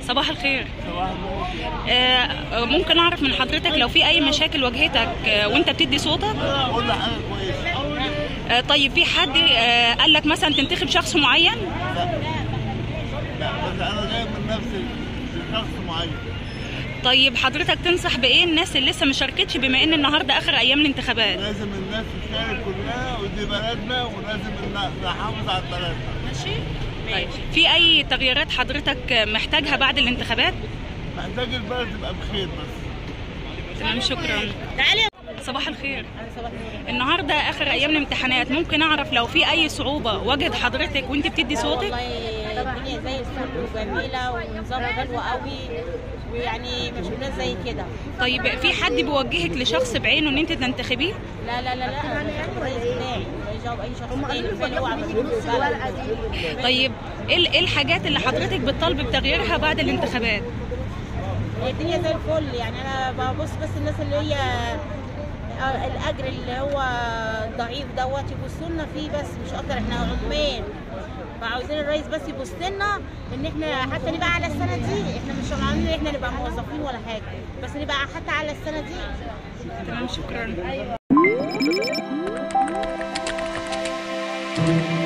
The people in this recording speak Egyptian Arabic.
صباح الخير صباح النور آه، ممكن اعرف من حضرتك لو في اي مشاكل واجهتك آه، وانت بتدي صوتك كل حاجه كويسه آه، طيب في حد آه، قال لك مثلا تنتخب شخص معين لا بس انا جاي من نفسي لشخص معين طيب حضرتك تنصح بايه الناس اللي لسه ما شاركتش بما ان النهارده اخر ايام الانتخابات لازم الناس تشارك كلها ودي بلدنا ولازم ن- نحافظ على بلدنا طيب في اي تغييرات حضرتك محتاجها بعد الانتخابات محتاج البلد تبقى بخير بس تمام شكرا تعالي صباح الخير صباح النور النهارده اخر ايام الامتحانات ممكن اعرف لو في اي صعوبه واجهت حضرتك وانت بتدي صوتك والله الدنيا زي الفل وجميله ونظام حلو قوي ويعني ما شفناش زي كده طيب في حد بيوجهك لشخص بعينه ان انت تنتخبيه لا لا لا لا انا الرئيس بتاعي لا يجاوب اي شخص تاني كفايه اللي هو عمل في البلد طيب ايه ال- إيه الحاجات اللي حضرتك بتطالب بتغييرها بعد الانتخابات هي الدنيا زي الفل يعني انا ببص بس الناس اللي هي آه، الاجر اللي هو ضعيف دوت يبصوا لنا فيه بس مش اكتر احنا عمال فعاوزين الرئيس بس يبص لنا ان احنا حتى نبقى على السنه دي احنا مش طالعين ان احنا نبقى موظفين ولا حاجه بس نبقى حتى على السنه دي تمام شكرا